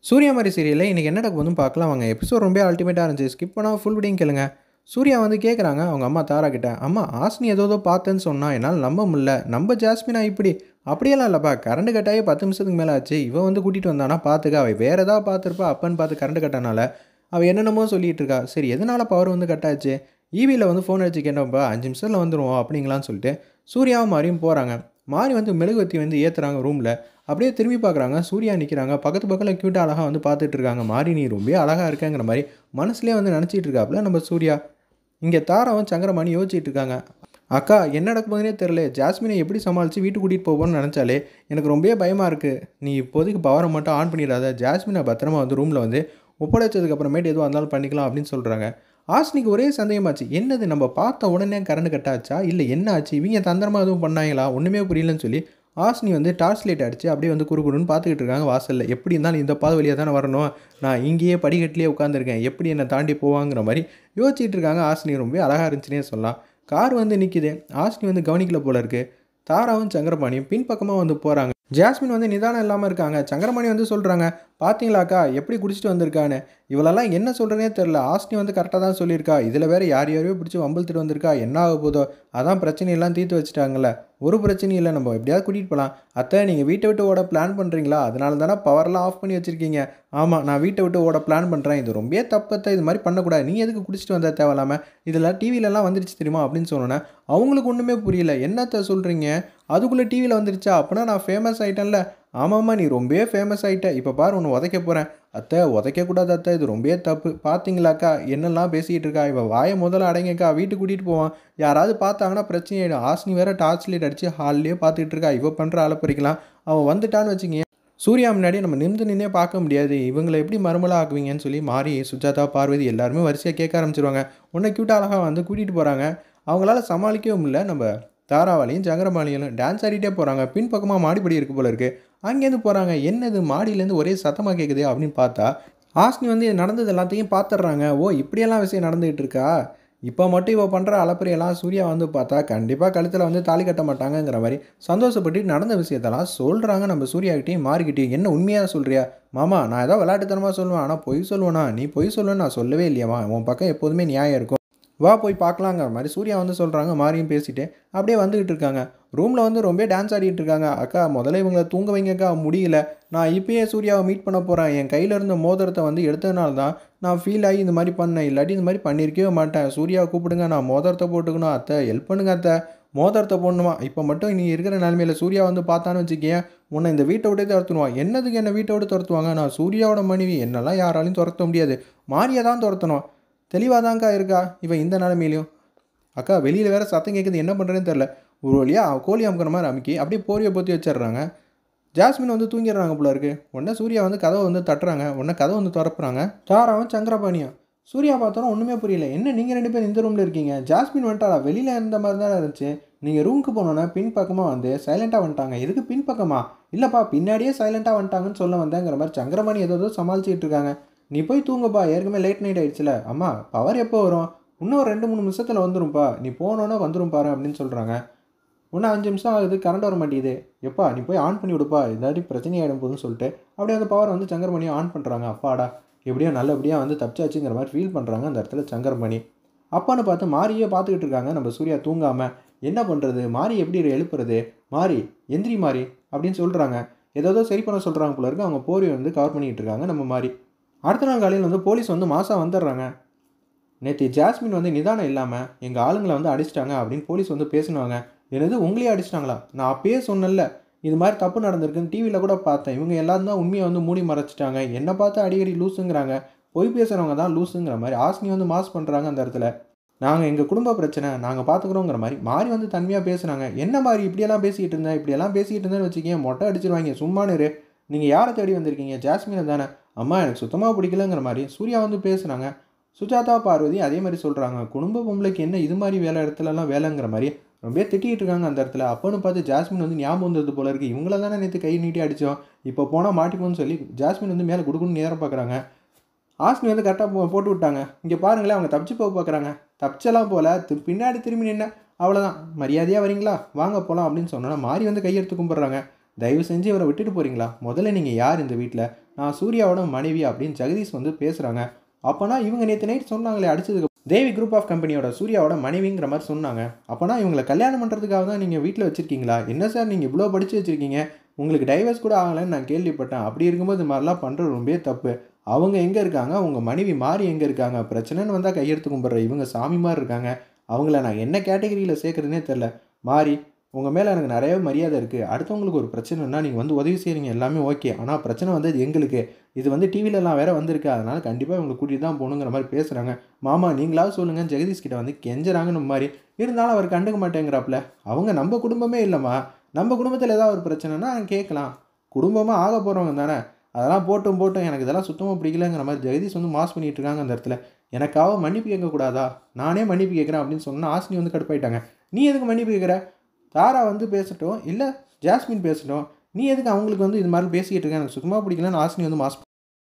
சூர்யா மாதிரி சீரியலில் இன்றைக்கி என்ன நடக்க போதும் பார்க்கலாம் வாங்க எபிசோட் ரொம்ப அல்டிமேட்டாக இருந்துச்சு ஸ்கிப் பண்ணால் ஃபுல் வீடியும் கேளுங்க சூர்யா வந்து கேட்குறாங்க அவங்க அம்மா தாரா கிட்ட அம்மா ஆஸ்னி ஏதோ ஏதோ பார்த்தேன்னு சொன்னா என்னால் நம்ப முடியல நம்ம ஜாஸ்மினா இப்படி அப்படியெல்லாம் இல்லைப்பா கரண்ட் கட்டாயே பத்து நிமிஷத்துக்கு மேலே ஆச்சு இவன் வந்து கூட்டிகிட்டு வந்தானா பார்த்துக்க அவள் வேறு ஏதாவது பார்த்துருப்பா அப்பன்னு பார்த்து கரண்ட் கட்டனால அவள் என்னென்னமோ சொல்லிட்டு இருக்கா சரி எதனால் பவர் வந்து கட்டாச்சு ஈவியில் வந்து ஃபோன் அடிச்சு கேட்டப்பா அஞ்சு நிமிஷத்தில் வந்துடுவோம் அப்படிங்களான்னு சொல்லிட்டு சூர்யாவும் மாறியும் போகிறாங்க மாறி வந்து மெழுகுவத்தி வந்து ஏற்றுறாங்க ரூமில் அப்படியே திரும்பி பார்க்குறாங்க சூர்யா நிற்கிறாங்க பக்கத்து பக்கத்தில் க்யூட்டாக அழகாக வந்து பார்த்துட்டு இருக்காங்க மாறி நீ ரொம்ப அழகாக இருக்கேங்கிற மாதிரி மனசுலேயே வந்து நினச்சிட்டு இருக்காப்புல நம்ம சூர்யா இங்கே தாராவும் சங்கரமணி யோசிச்சுட்டு இருக்காங்க அக்கா என்ன நடக்க போதுனே தெரில ஜாஸ்மினை எப்படி சமாளித்து வீட்டுக்கு கூட்டிகிட்டு போவோன்னு நினச்சாலே எனக்கு ரொம்பவே பயமாக இருக்குது நீ இப்போதைக்கு பவரை மட்டும் ஆன் பண்ணிடாத ஜாஸ்மினை பத்திரமா வந்து ரூமில் வந்து ஒப்படைச்சதுக்கு அப்புறமேட்டு எதுவும் இருந்தாலும் பண்ணிக்கலாம் அப்படின்னு சொல்கிறாங்க ஆஸ்னிக்கு ஒரே சந்தேகமாச்சு என்னது நம்ம பார்த்த உடனே கரண்ட் கட்டாச்சா இல்லை என்ன ஆச்சு இவங்க தந்திரமாக எதுவும் பண்ணாங்களா ஒன்றுமே புரியலன்னு சொல்லி ஆஸ்னி வந்து டார்ச் லைட் அடித்து அப்படியே வந்து குறுகுறுன்னு பார்த்துக்கிட்டு இருக்காங்க வாசலில் எப்படி இருந்தாலும் இந்த பாதை வழியாக தானே வரணும் நான் இங்கேயே படிக்கட்டிலே உட்காந்துருக்கேன் எப்படி என்னை தாண்டி போவாங்கிற மாதிரி யோசிச்சுட்டு இருக்காங்க ஆஸ்னி ரொம்ப அழகாக இருந்துச்சுன்னே சொல்லலாம் கார் வந்து நிற்கிது ஆஸ்னி வந்து கவனிக்கல போல இருக்குது தாராவும் சங்கரபாணியும் பின்பக்கமாக வந்து போகிறாங்க ஜாஸ்மின் வந்து நிதானம் இல்லாமல் இருக்காங்க சங்கரமணி வந்து சொல்கிறாங்க பார்த்தீங்களாக்கா எப்படி குடிச்சிட்டு வந்திருக்கான்னு இவளெல்லாம் என்ன சொல்கிறேனே தெரில ஆஸ்னி வந்து கரெக்டாக தான் சொல்லியிருக்கா இதில் வேறு யார் யாரையோ பிடிச்சி வம்பிழுத்துட்டு வந்திருக்கா என்ன ஆக போதோ அதான் பிரச்சனையெல்லாம் தீர்த்து வச்சுட்டாங்கல்ல ஒரு பிரச்சனையும் இல்லை நம்ம எப்படியாவது கூட்டிகிட்டு போகலாம் அத்தை நீங்கள் வீட்டை விட்டு ஓட பிளான் பண்ணுறீங்களா அதனால தானே பவர்லாம் ஆஃப் பண்ணி வச்சுருக்கீங்க ஆமாம் நான் வீட்டை விட்டு ஓட பிளான் பண்ணுறேன் இது ரொம்ப தப்பத்தை இது மாதிரி பண்ணக்கூடாது நீ எதுக்கு குடிச்சிட்டு வந்த தேவையில்லாமல் இதில் டிவிலலாம் வந்துருச்சு தெரியுமா அப்படின்னு சொன்னோன்னே அவங்களுக்கு ஒன்றுமே புரியல என்னத்த சொல்கிறீங்க அதுக்குள்ளே டிவியில் வந்துருச்சா அப்படின்னா நான் ஃபேமஸ் ஆகிட்டேன்ல ஆமாம்மா நீ ரொம்பவே ஃபேமஸ் ஆகிட்ட இப்போ பாரு ஒன்று உதைக்க போகிறேன் அத்தை உதைக்கக்கூடாது அத்தை இது ரொம்பவே தப்பு பார்த்தீங்களாக்கா என்னெல்லாம் பேசிகிட்டு இருக்கா இவள் வாயை முதல்ல அடங்கக்கா வீட்டுக்கு கூட்டிகிட்டு போவான் யாராவது பார்த்தாங்கன்னா பிரச்சனை ஆகிடும் ஆஸ்னி வேற டார்ச் லைட் அடித்து ஹால்லேயே பார்த்துட்டு இருக்கா இவ பண்ணுற அலப்பறிக்கலாம் அவன் வந்துட்டான்னு வச்சுங்க சூர்யா முன்னாடி நம்ம நிமிந்து நின்னே பார்க்க முடியாது இவங்களை எப்படி மறுமலாக ஆக்குவீங்கன்னு சொல்லி மாறி சுஜாதா பார்வதி எல்லாருமே வரிசையாக கேட்க ஆரம்பிச்சிருவாங்க உன்னை க்யூட்டாக அழகாக வந்து கூட்டிகிட்டு போகிறாங்க அவங்களால சமாளிக்கவே முடியல நம்ம தாராவாலையும் ஜங்கரமாலியும் டான்ஸ் ஆடிட்டே போகிறாங்க பின்பக்கமாக மாடிப்படி இருக்கு போல இருக்குது அங்கேருந்து போகிறாங்க என்னது மாடியிலேருந்து ஒரே சத்தமாக கேட்குது அப்படின்னு பார்த்தா ஆஸ்னி வந்து இது நடந்தது எல்லாத்தையும் பார்த்துட்றாங்க ஓ இப்படியெல்லாம் விஷயம் நடந்துகிட்டு இருக்கா இப்போ மட்டும் இவள் பண்ணுற அலப்பறையெல்லாம் சூர்யா வந்து பார்த்தா கண்டிப்பாக கழுத்தில் வந்து தாலி கட்ட மாட்டாங்கங்கிற மாதிரி சந்தோஷப்பட்டு நடந்த விஷயத்தெல்லாம் சொல்கிறாங்க நம்ம சூர்யாக்கிட்டையும் மாறிக்கிட்டையும் என்ன உண்மையாக சொல்கிறியா மாமா நான் ஏதோ விளையாட்டுத்தனமாக சொல்லுவேன் ஆனால் பொய் சொல்லுவேனா நீ பொய் சொல்லுவேன்னு நான் சொல்லவே இல்லையாமா உன் பக்கம் எப்போதுமே நியாயம் இருக்கும் வா போய் பார்க்கலாங்கிற மாதிரி சூர்யா வந்து சொல்கிறாங்க மாரியும் பேசிட்டு அப்படியே வந்துக்கிட்டு இருக்காங்க ரூமில் வந்து ரொம்ப டான்ஸ் ஆடிட்டு இருக்காங்க அக்கா முதல்ல இவங்களை தூங்க வைங்கக்கா முடியல நான் இப்பயே சூர்யாவை மீட் பண்ண போகிறேன் என் கையில் இருந்த மோதிரத்தை வந்து எடுத்ததுனால தான் நான் ஃபீல் ஆகி இந்த மாதிரி பண்ணேன் இல்லாட்டி இந்த மாதிரி பண்ணியிருக்கவே மாட்டேன் சூர்யாவை கூப்பிடுங்க நான் மோதிரத்தை போட்டுக்கணும் அத்தை ஹெல்ப் பண்ணுங்க அத்தை மோதிரத்தை போடணுமா இப்போ மட்டும் நீ இருக்கிற நிலமையில சூர்யா வந்து பார்த்தான்னு வச்சுக்கேன் உன்னை இந்த வீட்டை விட்டே துரத்துணுவான் என்னதுக்கு என்னை வீட்டை விட்டு துரத்துவாங்க நான் சூர்யாவோட மனைவி என்னெல்லாம் யாராலையும் துரத்த முடியாது மாரியை தான் துரத்தணும் தெளிவாக தான்க்கா இருக்கா இவன் இந்த நிலமையிலையும் அக்கா வெளியில் வேறு சத்தம் கேட்குது என்ன பண்ணுறேன்னு தெரில ஒரு வழியாக கோழி அமுக்கிற மாதிரி அமுக்கி அப்படியே போரியை பொத்தி வச்சிடுறாங்க ஜாஸ்மின் வந்து தூங்கிடுறாங்க போல இருக்கு உடனே சூர்யா வந்து கதவை வந்து தட்டுறாங்க உடனே கதவை வந்து திறப்புறாங்க தாராவும் சங்கரபாணியா சூர்யா பார்த்தோன்னா ஒன்றுமே புரியல என்ன நீங்கள் ரெண்டு பேரும் இந்த ரூமில் இருக்கீங்க ஜாஸ்மின் வந்துட்டாளா வெளியில் இருந்த மாதிரி தான் இருந்துச்சு நீங்கள் ரூமுக்கு போனோன்னே பின்பக்கமாக வந்து சைலண்ட்டாக வந்துட்டாங்க எதுக்கு பின்பக்கமா இல்லைப்பா பின்னாடியே சைலண்ட்டாக வந்துட்டாங்கன்னு சொல்ல வந்தேங்கிற மாதிரி சங்கரபாணி ஏதோ சமாளிச்சிட்டு இருக்காங்க நீ போய் தூங்குப்பா ஏற்கனவே லேட் நைட் ஆயிடுச்சுல அம்மா பவர் எப்போ வரும் இன்னும் ஒரு ரெண்டு மூணு நிமிஷத்தில் வந்துரும்ப்பா நீ போனோன்னே வந்துரும் பாரு அப்படின்னு சொல்கிறாங்க இன்னும் அஞ்சு நிமிஷம் ஆகுது கரண்ட் வர மாட்டேங்குது எப்பா நீ போய் ஆன் பண்ணி விடுப்பா இதாட்டி பிரச்சனை ஆகிடும் போதுன்னு சொல்லிட்டு அப்படியே அந்த பவர் வந்து சங்கரமணியை ஆன் பண்ணுறாங்க அப்பாடா எப்படியோ நல்லபடியாக வந்து தப்பிச்சாச்சுங்கிற மாதிரி ஃபீல் பண்ணுறாங்க அந்த இடத்துல சங்கரமணி அப்பான்னு பார்த்து மாரியே பார்த்துக்கிட்டு இருக்காங்க நம்ம சூர்யா தூங்காமல் என்ன பண்ணுறது மாறி எப்படி எழுப்புறது மாறி எந்திரி மாறி அப்படின்னு சொல்கிறாங்க ஏதோ சரி பண்ண சொல்கிறாங்க போல இருக்கு அவங்க போரி வந்து கவர் பண்ணிக்கிட்டு இருக்காங்க நம்ம மாதிரி அடுத்த நாள் காலையில் வந்து போலீஸ் வந்து மாதம் வந்துடுறாங்க நேற்று ஜாஸ்மின் வந்து நிதானம் இல்லாமல் எங்கள் ஆளுங்களை வந்து அடிச்சிட்டாங்க அப்படின்னு போலீஸ் வந்து பேசினாங்க எனது உங்களையே அடிச்சிட்டாங்களா நான் அப்பயே சொன்னேன்ல இது மாதிரி தப்பு நடந்திருக்குன்னு டிவியில் கூட பார்த்தேன் இவங்க எல்லாரும் தான் உண்மையை வந்து மூடி மறைச்சிட்டாங்க என்னை பார்த்து அடிக்கடி லூஸுங்கிறாங்க பொய் பேசுகிறவங்க தான் லூஸுங்கிற மாதிரி ஆஸ்னி வந்து மாஸ் பண்ணுறாங்க அந்த இடத்துல நாங்கள் எங்கள் குடும்ப பிரச்சனை நாங்கள் பார்த்துக்குறோங்கிற மாதிரி மாறி வந்து தன்மையாக பேசுகிறாங்க என்ன மாதிரி இப்படியெல்லாம் பேசிகிட்டு இருந்தேன் இப்படியெல்லாம் பேசிகிட்டு இருந்தேன்னு வச்சுக்கேன் மொட்டை அடிச்சிருவாங்க சும்மானு நீங்கள் யாரை தேடி வந்திருக்கீங்க ஜாஸ்மினை தானே அம்மா எனக்கு சுத்தமாக பிடிக்கலங்கிற மாதிரி சூர்யா வந்து பேசுகிறாங்க சுஜாதா பார்வதி அதே மாதிரி சொல்கிறாங்க குடும்ப பொம்பளைக்கு என்ன இது மாதிரி வேலை இடத்துலலாம் வேலைங்கிற மாதிரி ரொம்ப திட்டிகிட்டு இருக்காங்க அந்த இடத்துல அப்போன்னு பார்த்து ஜாஸ்மின் வந்து ஞாபகம் வந்தது போல இருக்குது இவங்கள தானே நேற்று கை நீட்டி அடித்தோம் இப்போ போனால் மாட்டிப்போன்னு சொல்லி ஜாஸ்மின் வந்து மேலே கொடுக்கணும்னு நேரம் பார்க்குறாங்க ஆஸ்மி வந்து கரெக்டாக போட்டு விட்டாங்க இங்கே பாருங்களேன் அவங்க தப்பிச்சு போக பார்க்குறாங்க தப்பிச்செல்லாம் போல தி- பின்னாடி திரும்பி நின்ன அவ்வளோதான் மரியாதையாக வரீங்களா வாங்க போகலாம் அப்படின்னு சொன்னோன்னா மாறி வந்து கையெடுத்து கும்பிட்றாங்க தயவு செஞ்சு இவரை விட்டுட்டு போகிறீங்களா முதல்ல நீங்கள் யார் இந்த வீட்டில் நான் சூர்யாவோட மனைவி அப்படின்னு ஜெகதீஷ் வந்து பேசுகிறாங்க அப்போனா இவங்க நேற்று நைட் சொன்னாங்களே அடிச்சதுக்கு தேவி குரூப் ஆஃப் கம்பெனியோட சூர்யாவோட மனைவிங்கிற மாதிரி சொன்னாங்க அப்போனா இவங்களை கல்யாணம் பண்ணுறதுக்காக தான் நீங்கள் வீட்டில் வச்சுருக்கீங்களா என்ன சார் நீங்கள் இவ்வளோ படித்து வச்சுருக்கீங்க உங்களுக்கு டைவர்ஸ் கூட ஆகலைன்னு நான் கேள்விப்பட்டேன் அப்படி இருக்கும்போது இது மாதிரிலாம் பண்ணுறது ரொம்ப தப்பு அவங்க எங்கே இருக்காங்க உங்கள் மனைவி மாறி எங்கே இருக்காங்க பிரச்சனைன்னு வந்தால் கையெடுத்து கும்பிட்ற இவங்க சாமி மாதிரி இருக்காங்க அவங்கள நான் என்ன கேட்டகரியில் சேர்க்குறதுனே தெரில மாறி உங்கள் மேலே எனக்கு நிறைய மரியாதை இருக்குது அடுத்தவங்களுக்கு ஒரு பிரச்சனைனா நீங்கள் வந்து உதவி செய்கிறீங்க எல்லாமே ஓகே ஆனால் பிரச்சனை வந்தது எங்களுக்கு இது வந்து டிவிலலாம் வேற வந்திருக்கு அதனால் கண்டிப்பாக இவங்களை கூட்டிகிட்டு தான் போகணுங்கிற மாதிரி பேசுகிறாங்க மாமா நீங்களாவது சொல்லுங்கள் ஜெகதீஷ் கிட்ட வந்து கெஞ்சுறாங்கன்னு மாதிரி இருந்தாலும் அவர் கண்டுக்க மாட்டேங்கிறாப்புல அவங்க நம்ம குடும்பமே இல்லைம்மா நம்ம குடும்பத்தில் ஏதாவது ஒரு பிரச்சனைனா கேட்கலாம் குடும்பமாக ஆக போகிறவங்க தானே அதெல்லாம் போட்டும் போட்டும் எனக்கு இதெல்லாம் சுத்தமாக பிடிக்கலங்கிற மாதிரி ஜெகதீஷ் வந்து மாஸ் பண்ணிட்டு இருக்காங்க அந்த இடத்துல எனக்காக மன்னிப்பு கேட்கக்கூடாதா நானே மன்னிப்பு கேட்குறேன் அப்படின்னு சொன்னால் ஆசினி வந்து கடுப்பாயிட்டாங்க நீ எதுக்கு மன்னிப்பு கேட்குற தாரா வந்து பேசட்டும் இல்லை ஜாஸ்மின் பேசட்டும் நீ எதுக்கு அவங்களுக்கு வந்து இது மாதிரி பேசிக்கிட்டு இருக்க எனக்கு சுத்தமாக பிடிக்கலன்னு ஆசினி வந்து மாஸ்